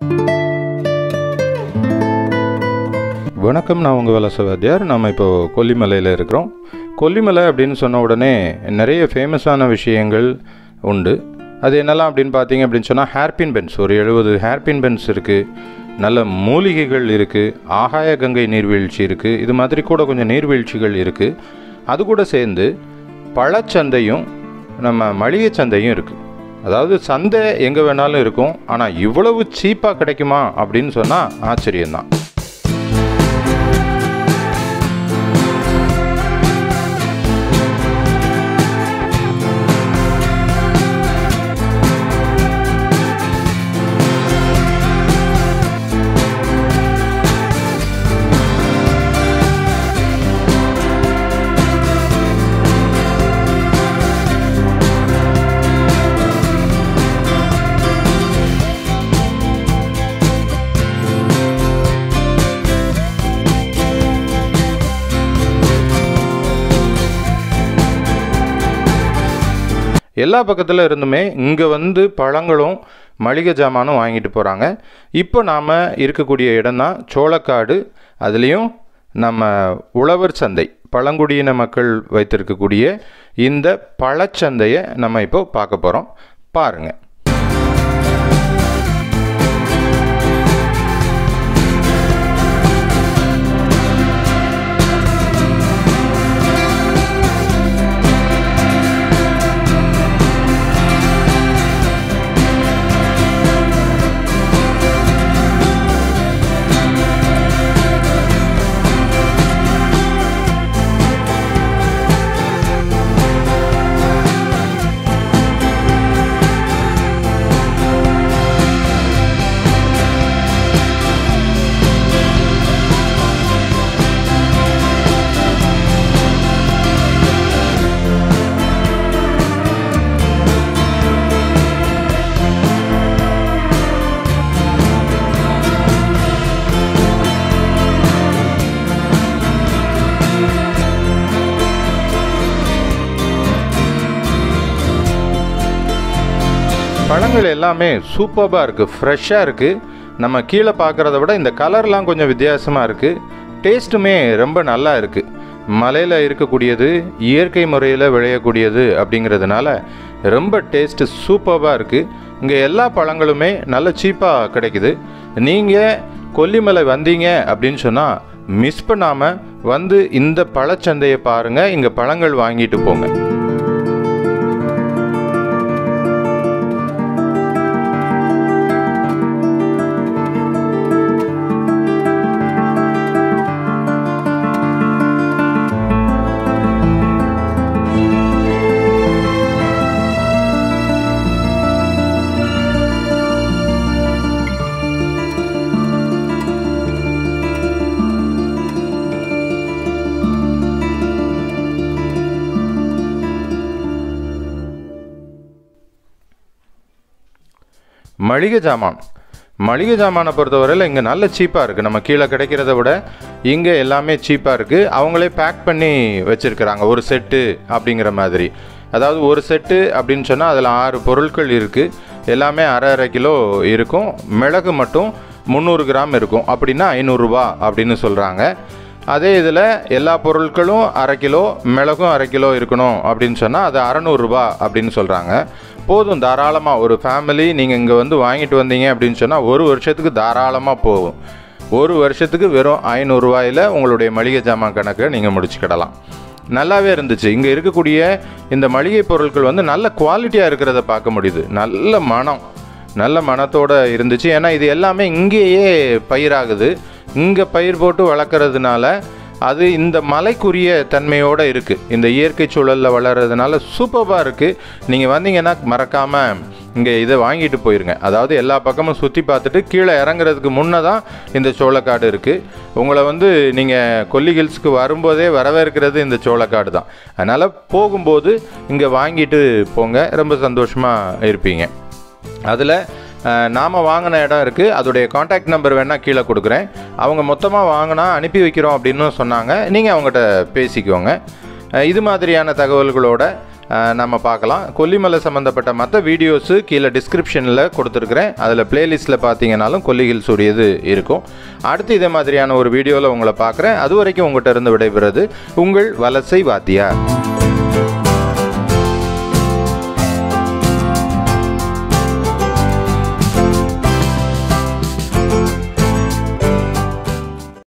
வணக்கம் நான் உங்கள் வலசவாத்தியார் நம்ம இப்போ கொல்லிமலையில் இருக்கிறோம் கொல்லிமலை அப்படின்னு சொன்ன உடனே நிறைய ஃபேமஸான விஷயங்கள் உண்டு அது என்னெல்லாம் அப்படின்னு பார்த்தீங்க அப்படின்னு சொன்னால் ஹேர்பின் பென்ஸ் ஒரு எழுபது ஹேர்பின் பென்ஸ் இருக்குது நல்ல மூலிகைகள் இருக்குது ஆகாய கங்கை நீர்வீழ்ச்சி இருக்குது இது மாதிரி கூட கொஞ்சம் நீர்வீழ்ச்சிகள் இருக்குது அது கூட சேர்ந்து பழச்சந்தையும் நம்ம மளிகை சந்தையும் இருக்குது அதாவது சந்தை எங்கே வேணாலும் இருக்கும் ஆனால் இவ்வளவு சீப்பாக கிடைக்குமா அப்படின்னு சொன்னால் ஆச்சரியம்தான் எல்லா பக்கத்தில் இருந்துமே இங்கே வந்து பழங்களும் மளிகை ஜாமானும் வாங்கிட்டு போகிறாங்க இப்போ நாம் இருக்கக்கூடிய இடம் தான் சோளக்காடு அதுலேயும் நம்ம உழவர் சந்தை பழங்குடியின மக்கள் வைத்திருக்கக்கூடிய இந்த பழச்சந்தையை நம்ம இப்போ பார்க்க போகிறோம் பாருங்கள் பழங்கள் எல்லாமே சூப்பராக இருக்குது ஃப்ரெஷ்ஷாக இருக்குது நம்ம கீழே பார்க்குறத விட இந்த கலர்லாம் கொஞ்சம் வித்தியாசமாக இருக்குது டேஸ்ட்டுமே ரொம்ப நல்லா இருக்குது மலையில் இருக்கக்கூடியது இயற்கை முறையில் விளையக்கூடியது அப்படிங்கிறதுனால ரொம்ப டேஸ்ட்டு சூப்பராக இருக்குது இங்கே எல்லா பழங்களுமே நல்ல சீப்பாக கிடைக்குது நீங்கள் கொல்லிமலை வந்தீங்க அப்படின்னு சொன்னால் மிஸ் பண்ணாமல் வந்து இந்த பழச்சந்தையை பாருங்கள் இங்கே பழங்கள் வாங்கிட்டு போங்க மளிகை ஜாமான் மளிகை ஜாமானை பொறுத்தவரையில் இங்கே நல்ல சீப்பாக இருக்குது நம்ம கீழே கிடைக்கிறத விட இங்கே எல்லாமே சீப்பாக இருக்குது அவங்களே பேக் பண்ணி வச்சுருக்கிறாங்க ஒரு செட்டு அப்படிங்கிற மாதிரி அதாவது ஒரு செட்டு அப்படின்னு சொன்னால் அதில் ஆறு பொருட்கள் இருக்குது எல்லாமே அரை அரை கிலோ இருக்கும் மிளகு மட்டும் முந்நூறு கிராம் இருக்கும் அப்படின்னா ஐநூறுரூவா அப்படின்னு சொல்கிறாங்க அதே இதில் எல்லா பொருட்களும் அரை கிலோ மிளகும் அரை கிலோ இருக்கணும் அப்படின்னு சொன்னால் அது அறநூறுரூபா அப்படின்னு சொல்கிறாங்க போதும் தாராளமாக ஒரு ஃபேமிலி நீங்கள் இங்கே வந்து வாங்கிட்டு வந்தீங்க அப்படின்னு சொன்னால் ஒரு வருஷத்துக்கு தாராளமாக போகும் ஒரு வருஷத்துக்கு வெறும் ஐநூறுரூவாயில் உங்களுடைய மளிகை ஜாமான் கணக்கை நீங்கள் முடிச்சுக்கிடலாம் நல்லாவே இருந்துச்சு இங்கே இருக்கக்கூடிய இந்த மளிகை பொருட்கள் வந்து நல்ல குவாலிட்டியாக இருக்கிறத பார்க்க முடியுது நல்ல மனம் நல்ல மனத்தோடு இருந்துச்சு ஏன்னா இது எல்லாமே இங்கேயே பயிராகுது இங்கே பயிர் போட்டு வளர்க்குறதுனால அது இந்த மலைக்குரிய தன்மையோடு இருக்குது இந்த இயற்கை சூழலில் வளர்கிறதுனால சூப்பராக இருக்குது நீங்கள் வந்தீங்கன்னா மறக்காமல் இங்கே இதை வாங்கிட்டு போயிருங்க அதாவது எல்லா பக்கமும் சுற்றி பார்த்துட்டு கீழே இறங்குறதுக்கு முன்னே தான் இந்த சோளக்காடு இருக்குது உங்களை வந்து நீங்கள் கொல்லி ஹில்ஸ்க்கு வரும்போதே வரவேற்கிறது இந்த சோளக்காடு தான் அதனால் போகும்போது இங்கே வாங்கிட்டு போங்க ரொம்ப சந்தோஷமாக இருப்பீங்க அதில் நாம் வாங்கின இடம் இருக்குது அதோடைய காண்டாக்ட் நம்பர் வேணால் கீழே கொடுக்குறேன் அவங்க மொத்தமாக வாங்கினா அனுப்பி வைக்கிறோம் அப்படின்னு சொன்னாங்க நீங்கள் அவங்ககிட்ட பேசிக்கோங்க அஹ் இது மாதிரியான தகவல்களோட அஹ், நம்ம பார்க்கலாம் கொல்லிமலை சம்மந்தப்பட்ட மற்ற வீடியோஸு கீழே டிஸ்கிரிப்ஷனில் கொடுத்துருக்குறேன் அதில் பிளேலிஸ்ட்டில் பார்த்தீங்கன்னாலும் கொல்லி ஹில்ஸ் உடையது இருக்கும் அடுத்து இதே மாதிரியான ஒரு வீடியோவில் உங்களை பார்க்குறேன் அது வரைக்கும் உங்கள்கிட்ட இருந்து விடைபெறுது உங்கள் வலசை வாத்தியார்